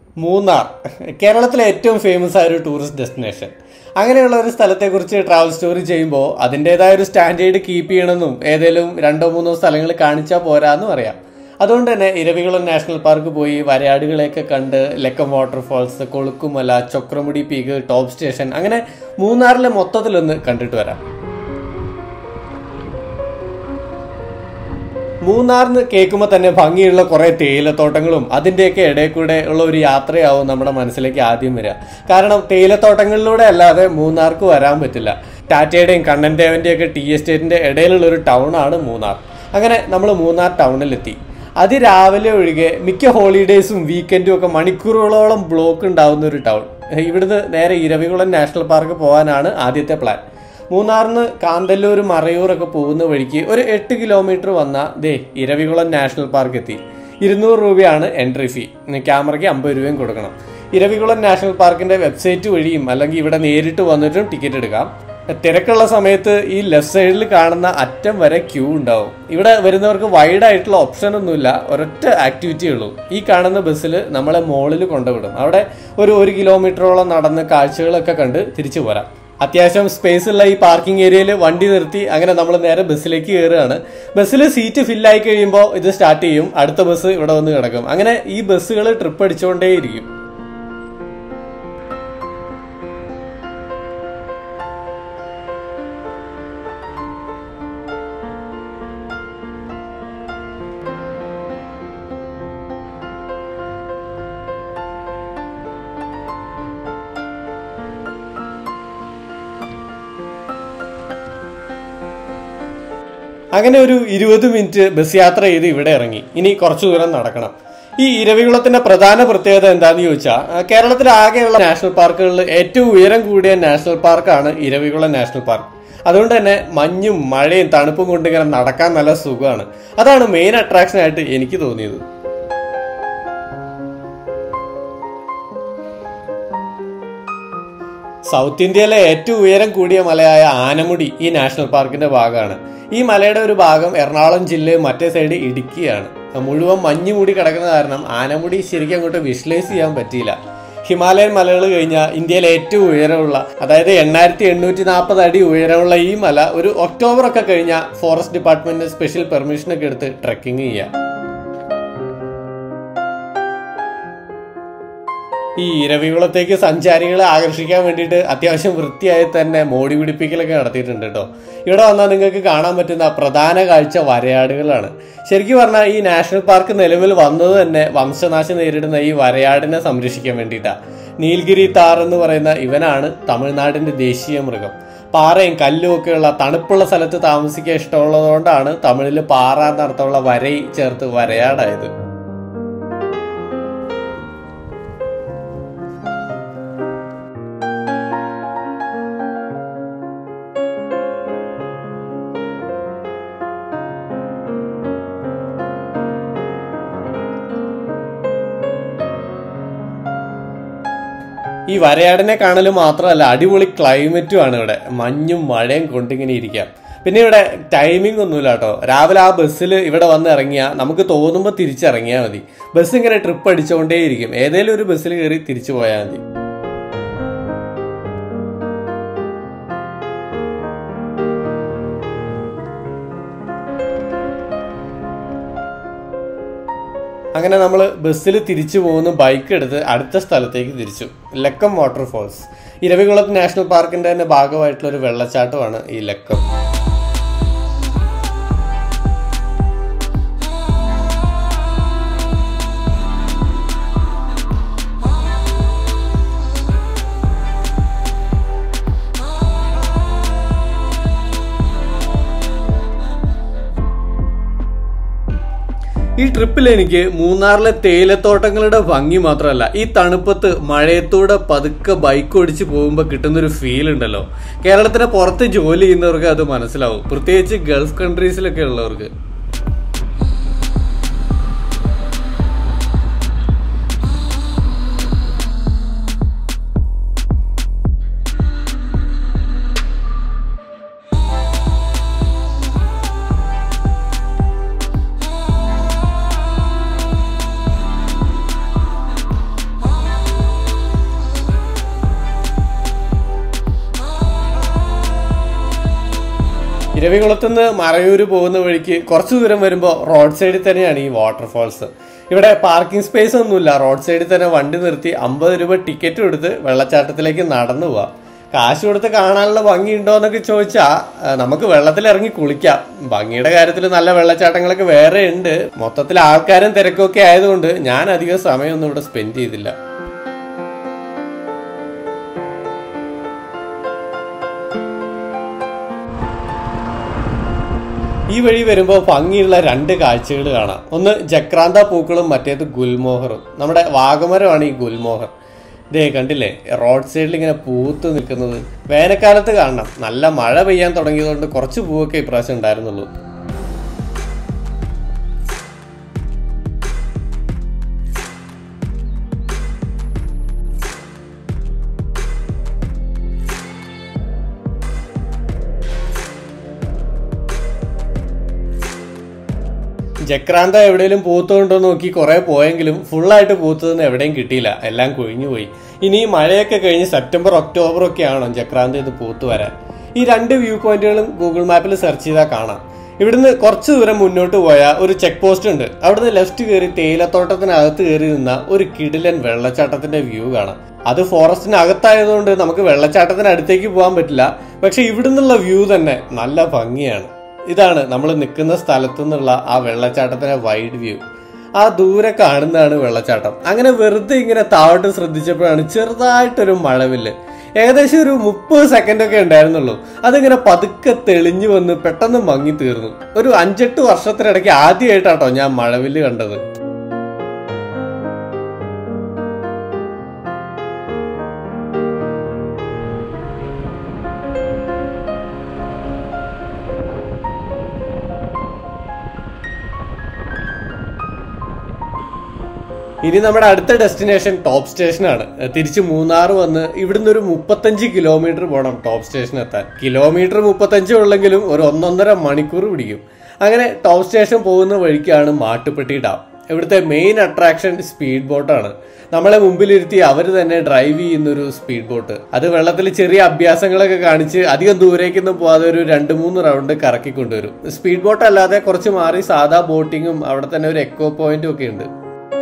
മൂന്നാർ കേരളത്തിലെ ഏറ്റവും ഫേമസ് ആയ ഒരു ടൂറിസ്റ്റ് ഡെസ്റ്റിനേഷൻ അങ്ങനെയുള്ള ഒരു സ്ഥലത്തെക്കുറിച്ച് ട്രാവൽ സ്റ്റോറി ചെയ്യുമ്പോൾ അതിൻ്റെതായ ഒരു സ്റ്റാൻഡേർഡ് കീപ്പ് ചെയ്യണമെന്നും ഏതെങ്കിലും രണ്ടോ മൂന്നോ സ്ഥലങ്ങൾ കാണിച്ചാൽ പോരാന്നും അറിയാം അതുകൊണ്ട് തന്നെ ഇരവികുളം നാഷണൽ പാർക്ക് പോയി വരയാടുകളെയൊക്കെ കണ്ട് Lakkam waterfalls Kolukkumalai Chakramudi peak top station അങ്ങനെ മൂന്നാറിലെ മൊത്തത്തിലൊന്ന് കണ്ടിട്ട് വരാം മൂന്നാറിന് കേൾക്കുമ്പോൾ തന്നെ ഭംഗിയുള്ള കുറേ തേയിലത്തോട്ടങ്ങളും അതിൻ്റെയൊക്കെ ഇടയിൽ കൂടെ ഉള്ള ഒരു യാത്രയാവും നമ്മുടെ മനസ്സിലേക്ക് ആദ്യം വരിക കാരണം തേയിലത്തോട്ടങ്ങളിലൂടെ അല്ലാതെ മൂന്നാർക്ക് വരാൻ പറ്റില്ല ടാറ്റയുടെയും കണ്ണൻ ദേവൻ്റെയൊക്കെ ടീ എസ്റ്റേറ്റിൻ്റെ ഇടയിലുള്ള ഒരു ടൗണാണ് മൂന്നാർ അങ്ങനെ നമ്മൾ മൂന്നാർ ടൗണിലെത്തി അതിരാവിലെ ഒഴികെ മിക്ക ഹോളിഡേയ്സും വീക്കെൻഡും ഒക്കെ മണിക്കൂറുകളോളം ബ്ലോക്ക് ഉണ്ടാവുന്ന ഒരു ടൗൺ ഇവിടുന്ന് നേരെ ഇരവികുളം നാഷണൽ പാർക്ക് പോകാനാണ് ആദ്യത്തെ പ്ലാൻ മൂന്നാറിന്ന് കാന്തല്ലൂർ മറയൂറൊക്കെ പോകുന്ന വഴിക്ക് ഒരു എട്ട് കിലോമീറ്റർ വന്ന ദേ ഇരവികുളം നാഷണൽ പാർക്ക് എത്തി ഇരുന്നൂറ് രൂപയാണ് എൻട്രി ഫീ ക്യാമറയ്ക്ക് അമ്പത് രൂപയും കൊടുക്കണം ഇരവികുളം നാഷണൽ പാർക്കിന്റെ വെബ്സൈറ്റ് വഴിയും അല്ലെങ്കിൽ ഇവിടെ നേരിട്ട് വന്നിട്ടും ടിക്കറ്റ് എടുക്കാം തിരക്കുള്ള സമയത്ത് ഈ ലെഫ്റ്റ് സൈഡിൽ കാണുന്ന അറ്റം വരെ ക്യൂ ഉണ്ടാവും ഇവിടെ വരുന്നവർക്ക് വൈഡ് ആയിട്ടുള്ള ഓപ്ഷൻ ഒന്നുമില്ല ഒരൊറ്റ ആക്ടിവിറ്റി ഉള്ളൂ ഈ കാണുന്ന ബസ്സിൽ നമ്മളെ മോളിൽ കൊണ്ടുവിടും അവിടെ ഒരു ഒരു കിലോമീറ്ററോളം നടന്ന് കാഴ്ചകളൊക്കെ കണ്ട് തിരിച്ചു പോരാം അത്യാവശ്യം സ്പേസ് ഉള്ള ഈ പാർക്കിംഗ് ഏരിയയിൽ വണ്ടി നിർത്തി അങ്ങനെ നമ്മൾ നേരെ ബസ്സിലേക്ക് കയറുകയാണ് ബസ്സിൽ സീറ്റ് ഫില്ലായി കഴിയുമ്പോൾ ഇത് സ്റ്റാർട്ട് ചെയ്യും അടുത്ത ബസ് ഇവിടെ വന്ന് കിടക്കും അങ്ങനെ ഈ ബസ്സുകൾ ട്രിപ്പ് അടിച്ചുകൊണ്ടേയിരിക്കും അങ്ങനെ ഒരു ഇരുപത് മിനിറ്റ് ബസ് യാത്ര ചെയ്ത് ഇവിടെ ഇറങ്ങി ഇനി കുറച്ചു ദൂരം നടക്കണം ഈ ഇരവികുളത്തിന്റെ പ്രധാന പ്രത്യേകത എന്താണെന്ന് ചോദിച്ചാൽ കേരളത്തിൽ ആകെയുള്ള നാഷണൽ പാർക്കുകളിൽ ഏറ്റവും ഉയരം കൂടിയ നാഷണൽ പാർക്കാണ് ഇരവികുളം നാഷണൽ പാർക്ക് അതുകൊണ്ട് തന്നെ മഞ്ഞും മഴയും തണുപ്പും കൊണ്ട് ഇങ്ങനെ നടക്കാൻ നല്ല സുഖമാണ് അതാണ് മെയിൻ അട്രാക്ഷൻ ആയിട്ട് എനിക്ക് തോന്നിയത് സൗത്ത് ഇന്ത്യയിലെ ഏറ്റവും ഉയരം കൂടിയ മലയായ ആനമുടി ഈ നാഷണൽ പാർക്കിന്റെ ഭാഗമാണ് ഈ മലയുടെ ഒരു ഭാഗം എറണാകുളം ജില്ലയും മറ്റേ സൈഡ് ഇടുക്കിയാണ് മുഴുവൻ മഞ്ഞ് മൂടി കിടക്കുന്ന കാരണം ആനമുടി ശരിക്കും അങ്ങോട്ട് വിഷ്വലൈസ് ചെയ്യാൻ പറ്റിയില്ല ഹിമാലയൻ മലകൾ കഴിഞ്ഞാൽ ഇന്ത്യയിലെ ഏറ്റവും ഉയരമുള്ള അതായത് എണ്ണായിരത്തി എണ്ണൂറ്റി നാൽപ്പത് അടി ഉയരമുള്ള ഈ മല ഒരു ഒക്ടോബർ ഒക്കെ കഴിഞ്ഞാൽ ഫോറസ്റ്റ് ഡിപ്പാർട്ട്മെന്റ് സ്പെഷ്യൽ പെർമിഷൻ ഒക്കെ എടുത്ത് ട്രക്കിംഗ് ചെയ്യാം ഈ ഇരവികുളത്തേക്ക് സഞ്ചാരികളെ ആകർഷിക്കാൻ വേണ്ടിയിട്ട് അത്യാവശ്യം വൃത്തിയായി തന്നെ മോടി പിടിപ്പിക്കലൊക്കെ നടത്തിയിട്ടുണ്ട് കേട്ടോ ഇവിടെ വന്നാൽ നിങ്ങൾക്ക് കാണാൻ പറ്റുന്ന പ്രധാന കാഴ്ച വരയാടുകളാണ് ശരിക്കും പറഞ്ഞാൽ ഈ നാഷണൽ പാർക്ക് നിലവിൽ വന്നത് തന്നെ വംശനാശം നേരിടുന്ന ഈ വരയാടിനെ സംരക്ഷിക്കാൻ വേണ്ടിയിട്ടാണ് നീൽഗിരി താർ എന്ന് പറയുന്ന ഇവനാണ് തമിഴ്നാടിന്റെ ദേശീയ മൃഗം പാറയും കല്ലും ഒക്കെയുള്ള തണുപ്പുള്ള സ്ഥലത്ത് താമസിക്കാൻ ഇഷ്ടമുള്ളതുകൊണ്ടാണ് തമിഴിൽ പാറ എന്നർത്ഥമുള്ള വരൈ ചേർത്ത് വരയാടായത് ഈ വരയാടിനെ കാണൽ മാത്രമല്ല അടിപൊളി ക്ലൈമറ്റും ആണ് ഇവിടെ മഞ്ഞും മഴയും കൊണ്ടിങ്ങനെ ഇരിക്കാം പിന്നെ ഇവിടെ ടൈമിംഗ് ഒന്നുമില്ല കേട്ടോ രാവിലെ ആ ബസ്സിൽ ഇവിടെ വന്ന് ഇറങ്ങിയാൽ നമുക്ക് തോന്നുമ്പോൾ തിരിച്ചിറങ്ങിയാൽ മതി ബസ് ഇങ്ങനെ ട്രിപ്പ് അടിച്ചുകൊണ്ടേയിരിക്കും ഏതെങ്കിലും ഒരു ബസ്സിൽ കയറി തിരിച്ചു പോയാൽ മതി അങ്ങനെ നമ്മൾ ബസ്സിൽ തിരിച്ചു പോകുന്നു ബൈക്ക് എടുത്ത് അടുത്ത സ്ഥലത്തേക്ക് തിരിച്ചു ലക്കം വാട്ടർഫോൾസ് ഇരവികുളം നാഷണൽ പാർക്കിന്റെ തന്നെ ഭാഗമായിട്ടുള്ള ഒരു വെള്ളച്ചാട്ടമാണ് ഈ ലക്കം ഈ ട്രിപ്പിൽ എനിക്ക് മൂന്നാറിലെ തേയിലത്തോട്ടങ്ങളുടെ ഭംഗി മാത്രമല്ല ഈ തണുപ്പത്ത് മഴയത്തൂടെ പതുക്കെ ബൈക്ക് ഓടിച്ച് പോകുമ്പോൾ കിട്ടുന്നൊരു ഫീൽ ഉണ്ടല്ലോ കേരളത്തിന് പുറത്ത് ജോലി ചെയ്യുന്നവർക്ക് അത് മനസ്സിലാവും പ്രത്യേകിച്ച് ഗൾഫ് കൺട്രീസിലൊക്കെ ഉള്ളവർക്ക് ഇരവികുളത്തുനിന്ന് മറയൂർ പോകുന്ന വഴിക്ക് കുറച്ച് ദൂരം വരുമ്പോൾ റോഡ് സൈഡിൽ തന്നെയാണ് ഈ വാട്ടർഫാൾസ് ഇവിടെ പാർക്കിംഗ് സ്പേസ് ഒന്നുമില്ല റോഡ് സൈഡിൽ തന്നെ വണ്ടി നിർത്തി അമ്പത് രൂപ ടിക്കറ്റ് കൊടുത്ത് വെള്ളച്ചാട്ടത്തിലേക്ക് നടന്നു പോവാം കാശ് കൊടുത്ത് കാണാനുള്ള ഭംഗിയുണ്ടോ എന്നൊക്കെ ചോദിച്ചാൽ നമുക്ക് വെള്ളത്തിൽ ഇറങ്ങി കുളിക്കാം ഭംഗിയുടെ കാര്യത്തിൽ നല്ല വെള്ളച്ചാട്ടങ്ങളൊക്കെ വേറെ ഉണ്ട് മൊത്തത്തിൽ ആൾക്കാരും തിരക്കൊക്കെ ആയതുകൊണ്ട് ഞാൻ അധികം സമയമൊന്നും ഇവിടെ സ്പെൻഡ് ചെയ്തില്ല ഈ വഴി വരുമ്പോൾ ഭംഗിയുള്ള രണ്ട് കാഴ്ചകൾ കാണാം ഒന്ന് ജക്രാന്ത പൂക്കളും മറ്റേത് ഗുൽമോഹറും നമ്മുടെ വാഗമരമാണ് ഈ ഗുൽമോഹർ ഇതേ കണ്ടില്ലേ റോഡ് സൈഡിൽ ഇങ്ങനെ പൂത്ത് നിൽക്കുന്നത് വേനൽക്കാലത്ത് കാണണം നല്ല മഴ പെയ്യാൻ തുടങ്ങിയതുകൊണ്ട് കുറച്ച് പൂവൊക്കെ ഇപ്രാവശ്യം ഉണ്ടായിരുന്നുള്ളൂ ജക്രാന്ത എവിടെയെങ്കിലും പൂത്തുകൊണ്ടോ നോക്കി കുറെ പോയെങ്കിലും ഫുള്ളായിട്ട് പൂത്തതെന്ന് എവിടെയും കിട്ടിയില്ല എല്ലാം കൊഴിഞ്ഞു പോയി ഇനി ഈ മഴയൊക്കെ കഴിഞ്ഞ് സെപ്റ്റംബർ ഒക്ടോബർ ഒക്കെ ആണോ ജക്രാന്ത ഇത് പൂത്തു വരാൻ ഈ രണ്ട് വ്യൂ പോയിന്റുകളും ഗൂഗിൾ മാപ്പിൽ സെർച്ച് ചെയ്താൽ കാണാം ഇവിടുന്ന് കുറച്ച് ദൂരം മുന്നോട്ട് പോയാൽ ഒരു ചെക്ക് പോസ്റ്റ് ഉണ്ട് അവിടുന്ന് ലെഫ്റ്റ് കയറി തേയിലത്തോട്ടത്തിനകത്ത് കയറി നിന്ന ഒരു കിടിലൻ വെള്ളച്ചാട്ടത്തിന്റെ വ്യൂ കാണാം അത് ഫോറസ്റ്റിനകത്തായതുകൊണ്ട് നമുക്ക് വെള്ളച്ചാട്ടത്തിന് അടുത്തേക്ക് പോകാൻ പറ്റില്ല പക്ഷെ ഇവിടുന്നുള്ള വ്യൂ തന്നെ നല്ല ഭംഗിയാണ് ഇതാണ് നമ്മൾ നിൽക്കുന്ന സ്ഥലത്തു നിന്നുള്ള ആ വെള്ളച്ചാട്ടത്തിന്റെ വൈഡ് വ്യൂ ആ ദൂരെ കാണുന്നതാണ് വെള്ളച്ചാട്ടം അങ്ങനെ വെറുതെ ഇങ്ങനെ താഴോട്ട് ശ്രദ്ധിച്ചപ്പോഴാണ് ചെറുതായിട്ടൊരു മഴവില്ല് ഏകദേശം ഒരു മുപ്പത് സെക്കൻഡ് ഒക്കെ ഉണ്ടായിരുന്നുള്ളൂ അതിങ്ങനെ പതുക്കെ തെളിഞ്ഞു വന്ന് പെട്ടെന്ന് മങ്ങി തീർന്നു ഒരു അഞ്ചെട്ട് വർഷത്തിനിടയ്ക്ക് ആദ്യമായിട്ടാട്ടോ ഞാൻ മഴവില്ല് കണ്ടത് ഇനി നമ്മുടെ അടുത്ത ഡെസ്റ്റിനേഷൻ ടോപ്പ് സ്റ്റേഷനാണ് തിരിച്ച് മൂന്നാർ വന്ന് ഇവിടുന്ന് ഒരു മുപ്പത്തഞ്ച് കിലോമീറ്റർ പോകണം ടോപ്പ് സ്റ്റേഷൻ എത്താൻ കിലോമീറ്റർ മുപ്പത്തഞ്ച് ഉള്ളെങ്കിലും ഒരു ഒന്നൊന്നര മണിക്കൂർ പിടിക്കും അങ്ങനെ ടോപ്പ് സ്റ്റേഷൻ പോകുന്ന വഴിക്കാണ് മാട്ടുപ്പെട്ടി ഡാം ഇവിടുത്തെ മെയിൻ അട്രാക്ഷൻ സ്പീഡ് ബോട്ടാണ് നമ്മളെ മുമ്പിലിരുത്തി അവർ തന്നെ ഡ്രൈവ് ചെയ്യുന്നൊരു സ്പീഡ് ബോട്ട് അത് വെള്ളത്തിൽ ചെറിയ അഭ്യാസങ്ങളൊക്കെ കാണിച്ച് അധികം ദൂരേക്കൊന്നും പോവാതെ ഒരു രണ്ട് മൂന്ന് റൗണ്ട് കറക്കി കൊണ്ടുവരും സ്പീഡ് ബോട്ട് അല്ലാതെ കുറച്ച് മാറി സാധാ ബോട്ടിങ്ങും അവിടെ തന്നെ ഒരു എക്കോ പോയിന്റും ഒക്കെ ഉണ്ട്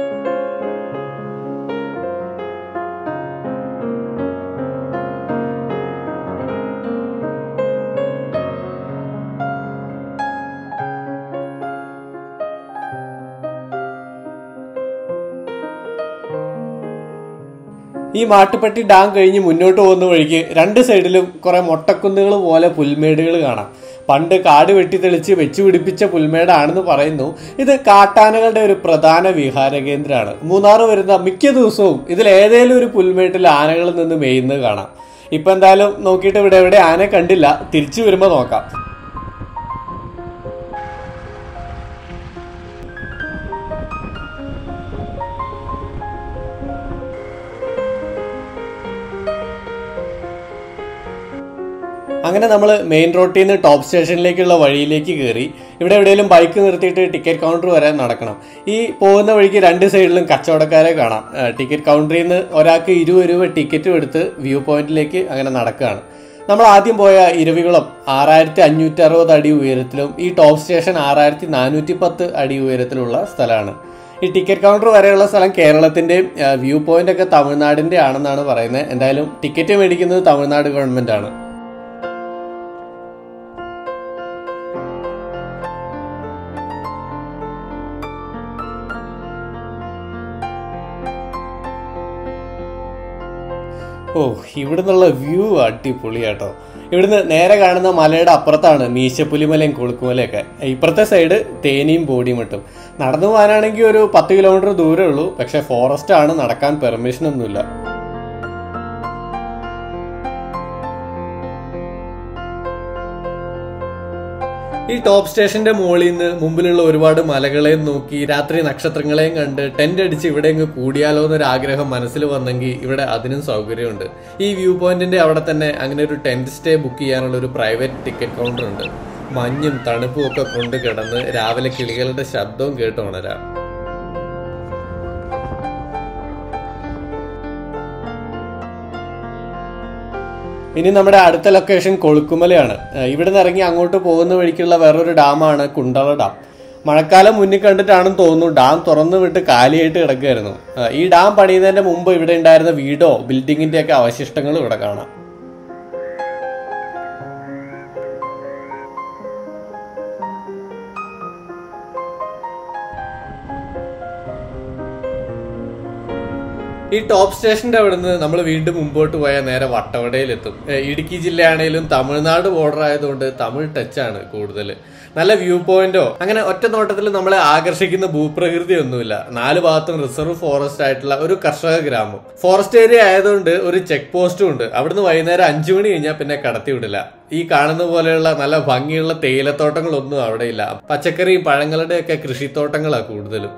ഈ മാട്ടുപ്പെട്ടി ഡാം കഴിഞ്ഞ് മുന്നോട്ട് പോകുന്ന വഴിക്ക് രണ്ട് സൈഡിലും കുറെ മൊട്ടക്കുന്നുകൾ പോലെ പുൽമേടുകൾ കാണാം പണ്ട് കാട് വെട്ടിത്തെളിച്ച് വെച്ചു പിടിപ്പിച്ച പുൽമേടാണെന്ന് പറയുന്നു ഇത് കാട്ടാനകളുടെ ഒരു പ്രധാന വിഹാര കേന്ദ്രമാണ് മൂന്നാറ് വരുന്ന മിക്ക ദിവസവും ഇതിൽ ഏതെങ്കിലും ഒരു പുൽമേട്ടിൽ ആനകൾ നിന്ന് മേയുന്നത് കാണാം ഇപ്പൊ എന്തായാലും നോക്കിയിട്ട് ഇവിടെ എവിടെ ആന കണ്ടില്ല തിരിച്ചു വരുമ്പോ നോക്കാം അങ്ങനെ നമ്മൾ മെയിൻ റോഡിൽ നിന്ന് ടോപ്പ് സ്റ്റേഷനിലേക്കുള്ള വഴിയിലേക്ക് കയറി ഇവിടെ എവിടെയെങ്കിലും ബൈക്ക് നിർത്തിയിട്ട് ടിക്കറ്റ് കൗണ്ടർ വരെ നടക്കണം ഈ പോകുന്ന വഴിക്ക് രണ്ട് സൈഡിലും കച്ചവടക്കാരെ കാണാം ടിക്കറ്റ് കൗണ്ടറിൽ നിന്ന് ഒരാൾക്ക് ഇരുപത് രൂപ ടിക്കറ്റും എടുത്ത് വ്യൂ പോയിന്റിലേക്ക് അങ്ങനെ നടക്കുകയാണ് നമ്മൾ ആദ്യം പോയ ഇരവികുളം ആറായിരത്തി അഞ്ഞൂറ്റി അറുപത് അടി ഉയരത്തിലും ഈ ടോപ്പ് സ്റ്റേഷൻ ആറായിരത്തി നാനൂറ്റി പത്ത് അടി ഉയരത്തിലുള്ള സ്ഥലമാണ് ഈ ടിക്കറ്റ് കൗണ്ടർ വരെയുള്ള സ്ഥലം കേരളത്തിന്റെയും വ്യൂ പോയിന്റ് ഒക്കെ തമിഴ്നാടിന്റെ ആണെന്നാണ് പറയുന്നത് എന്തായാലും ടിക്കറ്റ് മേടിക്കുന്നത് തമിഴ്നാട് ഗവൺമെന്റ് ആണ് ഓ ഇവിടുന്നുള്ള വ്യൂ അടിപൊളിയാട്ടോ ഇവിടുന്ന് നേരെ കാണുന്ന മലയുടെ അപ്പുറത്താണ് മീശപ്പുലിമലയും കൊളുക്കുമലയൊക്കെ ഇപ്പുറത്തെ സൈഡ് തേനിയും ബോഡിമട്ടും നടന്നു പോകാനാണെങ്കിൽ ഒരു പത്ത് കിലോമീറ്റർ ദൂരമേ ഉള്ളൂ പക്ഷെ ഫോറസ്റ്റ് ആണ് നടക്കാൻ പെർമിഷൻ ഒന്നുമില്ല ഈ ടോപ്പ് സ്റ്റേഷന്റെ മുകളിൽ നിന്ന് മുമ്പിലുള്ള ഒരുപാട് മലകളെയും നോക്കി രാത്രി നക്ഷത്രങ്ങളെയും കണ്ട് ടെന്റ് അടിച്ച് ഇവിടെ അങ്ങ് കൂടിയാലോ എന്നൊരു ആഗ്രഹം മനസ്സിൽ വന്നെങ്കിൽ ഇവിടെ അതിനും സൗകര്യമുണ്ട് ഈ വ്യൂ പോയിന്റിന്റെ അവിടെ തന്നെ അങ്ങനെ ഒരു ടെന്റ് സ്റ്റേ ബുക്ക് ചെയ്യാനുള്ള ഒരു പ്രൈവറ്റ് ടിക്കറ്റ് കൗണ്ടർ ഉണ്ട് മഞ്ഞും തണുപ്പും ഒക്കെ കൊണ്ട് കിടന്ന് രാവിലെ കിളികളുടെ ശബ്ദവും കേട്ട് ഉണരാം ഇനി നമ്മുടെ അടുത്ത ലൊക്കേഷൻ കൊളുക്കുമലയാണ് ഏഹ് ഇവിടുന്ന് ഇറങ്ങി അങ്ങോട്ട് പോകുന്ന വഴിക്കുള്ള വേറൊരു ഡാമാണ് കുണ്ടള ഡാം മഴക്കാലം മുന്നിൽ കണ്ടിട്ടാണെന്ന് തോന്നുന്നു ഡാം തുറന്നു വിട്ട് കാലിയായിട്ട് കിടക്കുകയായിരുന്നു ഏഹ് ഈ ഡാം പണിയുന്നതിന്റെ മുമ്പ് ഇവിടെ ഉണ്ടായിരുന്ന വീടോ ബിൽഡിങ്ങിന്റെ ഒക്കെ അവശിഷ്ടങ്ങളും ഇവിടെ കാണാം ഈ ടോപ്പ് സ്റ്റേഷന്റെ അവിടുന്ന് നമ്മൾ വീണ്ടും മുമ്പോട്ട് പോയാൽ നേരെ വട്ടവടയിലെത്തും ഏഹ് ഇടുക്കി ജില്ലയാണേലും തമിഴ്നാട് ബോർഡർ ആയതുകൊണ്ട് തമിഴ് ടച്ചാണ് കൂടുതൽ നല്ല വ്യൂ പോയിന്റോ അങ്ങനെ ഒറ്റ നോട്ടത്തിൽ നമ്മളെ ആകർഷിക്കുന്ന ഭൂപ്രകൃതി ഒന്നുമില്ല നാല് ഭാഗത്തും റിസർവ് ഫോറസ്റ്റ് ആയിട്ടുള്ള ഒരു കർഷക ഗ്രാമം ഫോറസ്റ്റ് ഏരിയ ആയതുകൊണ്ട് ഒരു ചെക്ക് പോസ്റ്റും ഉണ്ട് അവിടുന്ന് വൈകുന്നേരം അഞ്ചു മണി കഴിഞ്ഞാൽ പിന്നെ കടത്തി വിടില്ല ഈ കാണുന്ന പോലെയുള്ള നല്ല ഭംഗിയുള്ള തേയിലത്തോട്ടങ്ങളൊന്നും അവിടെ ഇല്ല പച്ചക്കറിയും പഴങ്ങളുടെ ഒക്കെ കൃഷിത്തോട്ടങ്ങളാണ് കൂടുതലും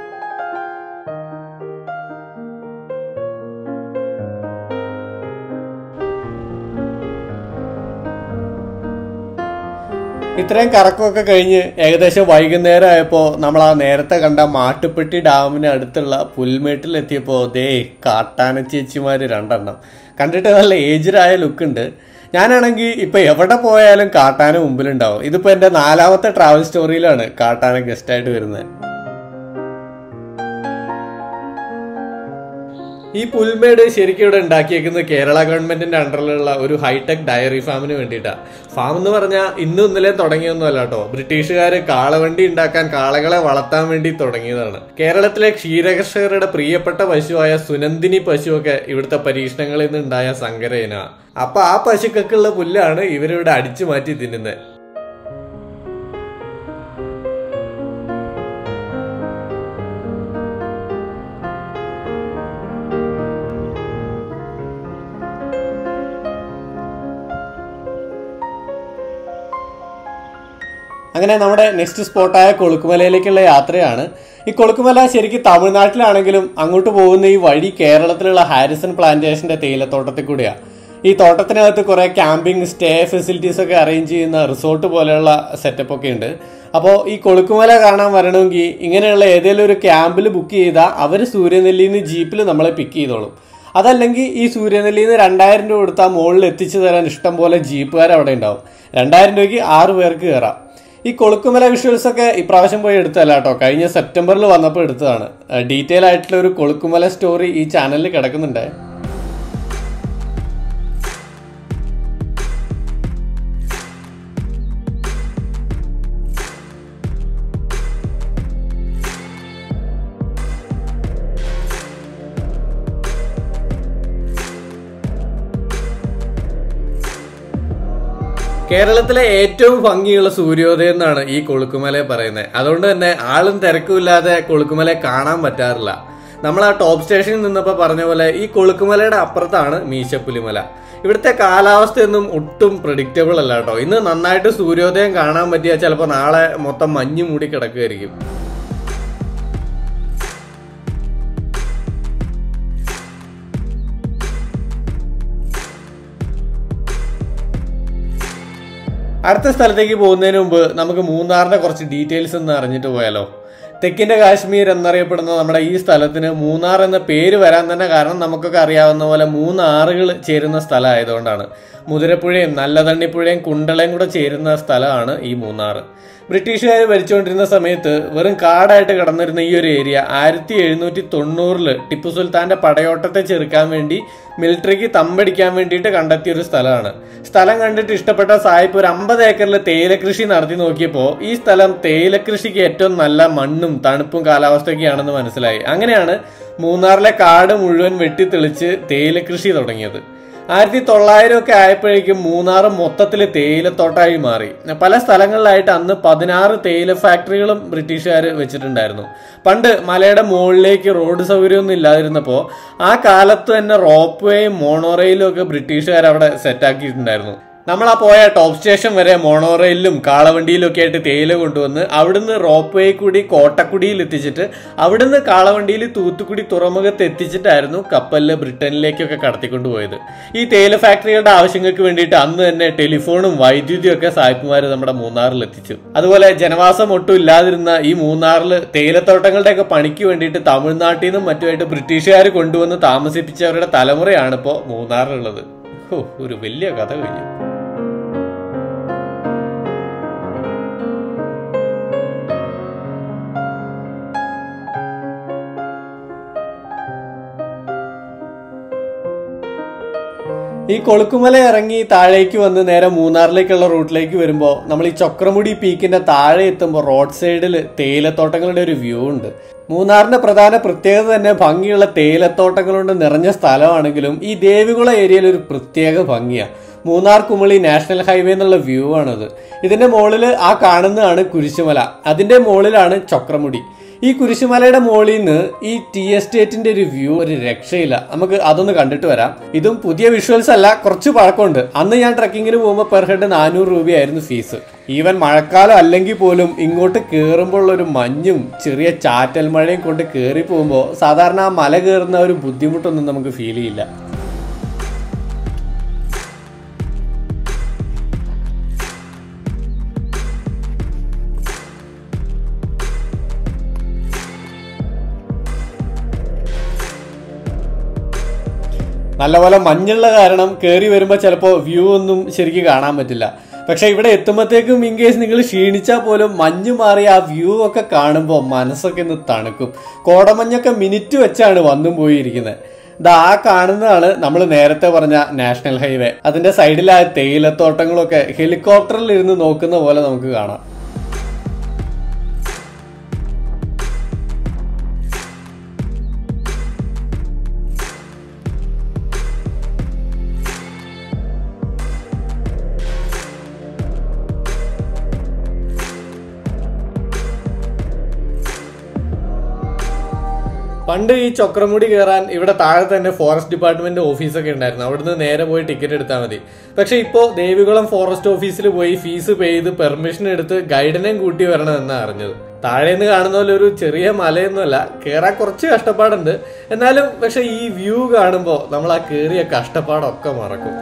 ഇത്രയും കറക്കമൊക്കെ കഴിഞ്ഞ് ഏകദേശം വൈകുന്നേരം ആയപ്പോൾ നമ്മൾ ആ നേരത്തെ കണ്ട മാട്ടുപ്പെട്ടി ഡാമിന് അടുത്തുള്ള പുൽമേട്ടിലെത്തിയപ്പോൾ ദേ കാട്ടാന ചേച്ചിമാര് രണ്ടെണ്ണം കണ്ടിട്ട് നല്ല ഏജ്ഡായ ലുക്ക് ഉണ്ട് ഞാനാണെങ്കിൽ ഇപ്പൊ എവിടെ പോയാലും കാട്ടാന മുമ്പിലുണ്ടാവും ഇതിപ്പോ എന്റെ നാലാമത്തെ ട്രാവൽ സ്റ്റോറിയിലാണ് കാട്ടാന ഗസ്റ്റായിട്ട് വരുന്നത് ഈ പുൽമേട് ശരിക്കും ഇവിടെ ഉണ്ടാക്കിയേക്കുന്നത് കേരള ഗവൺമെന്റിന്റെ അണ്ടറിലുള്ള ഒരു ഹൈടെക് ഡയറി ഫാമിന് വേണ്ടിയിട്ടാണ് ഫാം എന്ന് പറഞ്ഞാൽ ഇന്നും ഇന്നലെ തുടങ്ങിയൊന്നുമല്ല കേട്ടോ ബ്രിട്ടീഷുകാർ കാളവണ്ടി ഉണ്ടാക്കാൻ കാളകളെ വളർത്താൻ വേണ്ടി തുടങ്ങിയതാണ് കേരളത്തിലെ ക്ഷീരകർഷകരുടെ പ്രിയപ്പെട്ട പശുവായ സുനന്ദിനി പശുവൊക്കെ ഇവിടുത്തെ പരീക്ഷണങ്ങളിൽ നിന്നുണ്ടായ സങ്കരയിന അപ്പൊ ആ പശുക്കൾക്കുള്ള പുല്ലാണ് ഇവരിവിടെ അടിച്ചു മാറ്റി തിന്നുന്നത് അങ്ങനെ നമ്മുടെ നെക്സ്റ്റ് സ്പോട്ടായ കൊളുക്കുമലയിലേക്കുള്ള യാത്രയാണ് ഈ കൊളുക്കുമല ശരിക്കും തമിഴ്നാട്ടിലാണെങ്കിലും അങ്ങോട്ട് പോകുന്ന ഈ വഴി കേരളത്തിലുള്ള ഹാരിസൺ പ്ലാന്റേഷന്റെ തേയിലത്തോട്ടത്തിൽ കൂടിയാണ് ഈ തോട്ടത്തിനകത്ത് കുറെ ക്യാമ്പിംഗ് സ്റ്റേ ഫെസിലിറ്റീസ് ഒക്കെ അറേഞ്ച് ചെയ്യുന്ന റിസോർട്ട് പോലെയുള്ള സെറ്റപ്പ് ഒക്കെ ഉണ്ട് അപ്പോൾ ഈ കൊളുക്കുമല കാണാൻ വരണമെങ്കിൽ ഇങ്ങനെയുള്ള ഏതെങ്കിലും ഒരു ക്യാമ്പിൽ ബുക്ക് ചെയ്താൽ അവർ സൂര്യനെല്ലിയിൽ നിന്ന് ജീപ്പിൽ നമ്മളെ പിക്ക് ചെയ്തോളും അതല്ലെങ്കിൽ ഈ സൂര്യനെല്ലിയിൽ നിന്ന് രണ്ടായിരം രൂപ കൊടുത്താൽ മുകളിൽ എത്തിച്ചു തരാൻ ഇഷ്ടം പോലെ ജീപ്പുകാർ അവിടെ ഉണ്ടാവും രണ്ടായിരം രൂപയ്ക്ക് ആറ് പേർക്ക് കയറാം ഈ കൊളുക്കുമല വിഷ്വൽസ് ഒക്കെ ഇപ്രാവശ്യം പോയി എടുത്തല്ല കേട്ടോ കഴിഞ്ഞ സെപ്റ്റംബറിൽ വന്നപ്പോൾ എടുത്തതാണ് ഡീറ്റെയിൽ ആയിട്ടുള്ള ഒരു കൊളുക്കുമല സ്റ്റോറി ഈ ചാനലിൽ കിടക്കുന്നുണ്ട് കേരളത്തിലെ ഏറ്റവും ഭംഗിയുള്ള സൂര്യോദയം എന്നാണ് ഈ കൊളുക്കുമലയെ പറയുന്നത് അതുകൊണ്ട് തന്നെ ആളും തിരക്കുമില്ലാതെ കൊളുക്കുമലയെ കാണാൻ പറ്റാറില്ല നമ്മൾ ആ ടോപ്പ് സ്റ്റേഷനിൽ നിന്നപ്പോൾ പറഞ്ഞ പോലെ ഈ കൊളുക്കുമലയുടെ അപ്പുറത്താണ് മീശപ്പുലിമല ഇവിടുത്തെ കാലാവസ്ഥയൊന്നും ഒട്ടും പ്രഡിക്റ്റബിൾ അല്ല കേട്ടോ ഇന്ന് നന്നായിട്ട് സൂര്യോദയം കാണാൻ പറ്റിയാൽ ചിലപ്പോൾ നാളെ മൊത്തം മഞ്ഞ് മൂടി കിടക്കുമായിരിക്കും അടുത്ത സ്ഥലത്തേക്ക് പോകുന്നതിന് മുമ്പ് നമുക്ക് മൂന്നാറിന്റെ കുറച്ച് ഡീറ്റെയിൽസ് ഒന്ന് അറിഞ്ഞിട്ട് പോയാലോ തെക്കിന്റെ കാശ്മീർ എന്നറിയപ്പെടുന്ന നമ്മുടെ ഈ സ്ഥലത്തിന് മൂന്നാർ എന്ന പേര് വരാൻ തന്നെ കാരണം നമുക്കൊക്കെ അറിയാവുന്ന പോലെ മൂന്ന് ആറുകൾ ചേരുന്ന സ്ഥലം ആയതുകൊണ്ടാണ് മുതിരപ്പുഴയും നല്ലതണ്ണിപ്പുഴയും കുണ്ടളയും കൂടെ ചേരുന്ന സ്ഥലമാണ് ഈ മൂന്നാർ ബ്രിട്ടീഷുകാർ ഭരിച്ചുകൊണ്ടിരുന്ന സമയത്ത് വെറും കാടായിട്ട് കിടന്നിരുന്ന ഈ ഒരു ഏരിയ ആയിരത്തി എഴുന്നൂറ്റി തൊണ്ണൂറില് ടിപ്പു സുൽത്താന്റെ പടയോട്ടത്തെ ചെറുക്കാൻ വേണ്ടി മിലിറ്ററിക്ക് തമ്പടിക്കാൻ വേണ്ടിയിട്ട് കണ്ടെത്തിയ ഒരു സ്ഥലമാണ് സ്ഥലം കണ്ടിട്ട് ഇഷ്ടപ്പെട്ട സായിപ്പ് ഒരു അമ്പത് ഏക്കറിൽ തേയില കൃഷി നടത്തി നോക്കിയപ്പോൾ ഈ സ്ഥലം തേയില കൃഷിക്ക് ഏറ്റവും നല്ല മണ്ണും തണുപ്പും കാലാവസ്ഥയൊക്കെയാണെന്ന് മനസ്സിലായി അങ്ങനെയാണ് മൂന്നാറിലെ കാട് മുഴുവൻ വെട്ടിത്തെളിച്ച് തേയില കൃഷി തുടങ്ങിയത് ആയിരത്തി തൊള്ളായിരം ഒക്കെ ആയപ്പോഴേക്കും മൂന്നാർ മൊത്തത്തിൽ തേയിലത്തോട്ടായി മാറി പല സ്ഥലങ്ങളിലായിട്ട് അന്ന് പതിനാറ് തേയില ഫാക്ടറികളും ബ്രിട്ടീഷുകാർ വെച്ചിട്ടുണ്ടായിരുന്നു പണ്ട് മലയുടെ മുകളിലേക്ക് റോഡ് സൗകര്യമൊന്നും ഇല്ലാതിരുന്നപ്പോൾ ആ കാലത്ത് തന്നെ റോപ്പ് വേയും മോണോറെയിലും ഒക്കെ ബ്രിട്ടീഷുകാർ അവിടെ സെറ്റാക്കിയിട്ടുണ്ടായിരുന്നു നമ്മൾ ആ പോയ ടോപ്പ് സ്റ്റേഷൻ വരെ മോണോറെയിലും കാളവണ്ടിയിലും ഒക്കെ ആയിട്ട് തേയില കൊണ്ടുവന്ന് അവിടുന്ന് റോപ്പ് വേ കൂടി കോട്ടക്കുടിയിൽ എത്തിച്ചിട്ട് അവിടുന്ന് കാളവണ്ടിയിൽ തൂത്തുക്കുടി തുറമുഖത്ത് എത്തിച്ചിട്ടായിരുന്നു കപ്പലിൽ ബ്രിട്ടനിലേക്കൊക്കെ കടത്തിക്കൊണ്ടുപോയത് ഈ തേയില ഫാക്ടറികളുടെ ആവശ്യങ്ങൾക്ക് വേണ്ടിയിട്ട് അന്ന് തന്നെ ടെലിഫോണും വൈദ്യുതിയും ഒക്കെ സായിപ്പുമാർ നമ്മുടെ മൂന്നാറിൽ എത്തിച്ചു അതുപോലെ ജനവാസം ഒട്ടും ഇല്ലാതിരുന്ന ഈ മൂന്നാറിൽ തേയിലത്തോട്ടങ്ങളുടെ ഒക്കെ പണിക്ക് വേണ്ടിയിട്ട് തമിഴ്നാട്ടിൽ നിന്നും മറ്റുമായിട്ട് ബ്രിട്ടീഷുകാർ കൊണ്ടുവന്ന് താമസിപ്പിച്ചവരുടെ തലമുറയാണ് ഇപ്പോൾ മൂന്നാറിലുള്ളത് ഹോ, ഒരു വലിയ കഥ കഴിഞ്ഞു ഈ കൊളുക്കുമല ഇറങ്ങി താഴേക്ക് വന്ന് നേരെ മൂന്നാറിലേക്കുള്ള റൂട്ടിലേക്ക് വരുമ്പോൾ നമ്മൾ ഈ ചക്രമുടി പീക്കിന്റെ താഴെ എത്തുമ്പോൾ റോഡ് സൈഡിൽ തേയിലത്തോട്ടങ്ങളുടെ ഒരു വ്യൂ ഉണ്ട് മൂന്നാറിന്റെ പ്രധാന പ്രത്യേകത തന്നെ ഭംഗിയുള്ള തേയിലത്തോട്ടങ്ങൾ കൊണ്ട് നിറഞ്ഞ സ്ഥലമാണെങ്കിലും ഈ ദേവികുളം ഏരിയയിൽ ഒരു പ്രത്യേക ഭംഗിയാണ് മൂന്നാർ കുമളി നാഷണൽ ഹൈവേ എന്നുള്ള വ്യൂ ആണത് ഇതിന്റെ മുകളിൽ ആ കാണുന്നതാണ് കുരിശുമല അതിന്റെ മുകളിലാണ് ചക്രമുടി ഈ കുരിശുമലയുടെ മുകളിൽ നിന്ന് ഈ ടി എസ്റ്റേറ്റിന്റെ ഒരു വ്യൂ ഒരു രക്ഷയില്ല നമുക്ക് അതൊന്ന് കണ്ടിട്ട് വരാം ഇതും പുതിയ വിഷ്വൽസ് അല്ല കുറച്ച് പഴക്കമുണ്ട് അന്ന് ഞാൻ ട്രക്കിങ്ങിന് പോകുമ്പോൾ പെർ ഹെഡ് നാനൂറ് രൂപയായിരുന്നു ഫീസ് ഈവൻ മഴക്കാലം അല്ലെങ്കിൽ പോലും ഇങ്ങോട്ട് കയറുമ്പോൾ ഒരു മഞ്ഞും ചെറിയ ചാറ്റൽ മഴയും കൊണ്ട് കയറി പോകുമ്പോൾ സാധാരണ ആ മല കയറുന്ന ഒരു ബുദ്ധിമുട്ടൊന്നും നമുക്ക് ഫീൽ ചെയ്യില്ല നല്ലപോലെ മഞ്ഞുള്ള കാരണം കയറി വരുമ്പോൾ ചിലപ്പോൾ വ്യൂ ഒന്നും ശരിക്കും കാണാൻ പറ്റില്ല പക്ഷെ ഇവിടെ എത്തുമ്പോഴത്തേക്കും ഇൻ കേസ് നിങ്ങൾ ക്ഷീണിച്ചാൽ പോലും മഞ്ഞ് മാറി ആ വ്യൂ ഒക്കെ കാണുമ്പോൾ മനസ്സൊക്കെ ഒന്ന് തണുക്കും കോടമഞ്ഞൊക്കെ മിനിറ്റ് വെച്ചാണ് വന്നും പോയിരിക്കുന്നത് ഇതാ ആ കാണുന്നതാണ് നമ്മൾ നേരത്തെ പറഞ്ഞ നാഷണൽ ഹൈവേ അതിന്റെ സൈഡിൽ ആ തേയിലത്തോട്ടങ്ങളൊക്കെ ഹെലികോപ്റ്ററിൽ ഇരുന്ന് നോക്കുന്ന പോലെ നമുക്ക് കാണാം പണ്ട് ഈ ചക്രമുടി കയറാൻ ഇവിടെ താഴെ തന്നെ ഫോറസ്റ്റ് ഡിപ്പാർട്ട്മെന്റ് ഓഫീസൊക്കെ ഉണ്ടായിരുന്നു അവിടുന്ന് നേരെ പോയി ടിക്കറ്റ് എടുത്താൽ മതി പക്ഷെ ഇപ്പോൾ ദേവികുളം ഫോറസ്റ്റ് ഓഫീസിൽ പോയി ഫീസ് പേ ചെയ്ത് പെർമിഷൻ എടുത്ത് ഗൈഡിനെയും കൂട്ടി വരണമെന്നാണ് അറിഞ്ഞത് താഴേന്ന് കാണുന്ന പോലെ ഒരു ചെറിയ മലയൊന്നുമല്ല കയറാൻ കുറച്ച് കഷ്ടപ്പാടുണ്ട് എന്നാലും പക്ഷെ ഈ വ്യൂ കാണുമ്പോൾ നമ്മൾ ആ കയറിയ കഷ്ടപ്പാടൊക്കെ മറക്കും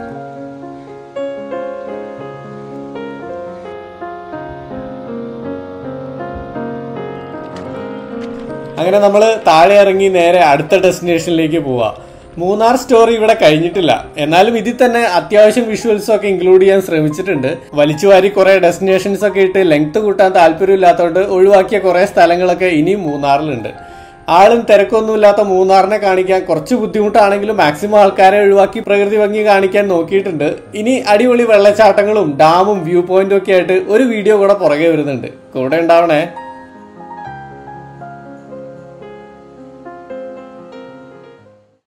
അങ്ങനെ നമ്മൾ താഴെ ഇറങ്ങി നേരെ അടുത്ത ഡെസ്റ്റിനേഷനിലേക്ക് പോവാ മൂന്നാർ സ്റ്റോറി ഇവിടെ കഴിഞ്ഞിട്ടില്ല എന്നാലും ഇതിൽ തന്നെ അത്യാവശ്യം വിഷ്വൽസ് ഒക്കെ ഇൻക്ലൂഡ് ചെയ്യാൻ ശ്രമിച്ചിട്ടുണ്ട് വലിച്ചു വാരി കുറെ ഡെസ്റ്റിനേഷൻസ് ഒക്കെ ഇട്ട് ലെങ്ത് കൂട്ടാൻ താല്പര്യമില്ലാത്തതുകൊണ്ട് ഒഴിവാക്കിയ കുറെ സ്ഥലങ്ങളൊക്കെ ഇനിയും മൂന്നാറിലുണ്ട് ആളും തിരക്കൊന്നുമില്ലാത്ത മൂന്നാറിനെ കാണിക്കാൻ കുറച്ച് ബുദ്ധിമുട്ടാണെങ്കിലും മാക്സിമം ആൾക്കാരെ ഒഴിവാക്കി പ്രകൃതി ഭംഗി കാണിക്കാൻ നോക്കിയിട്ടുണ്ട് ഇനി അടിപൊളി വെള്ളച്ചാട്ടങ്ങളും ഡാമും വ്യൂ പോയിന്റും ഒക്കെ ആയിട്ട് ഒരു വീഡിയോ കൂടെ പുറകെ വരുന്നുണ്ട് കൂടെ ഉണ്ടാവണേ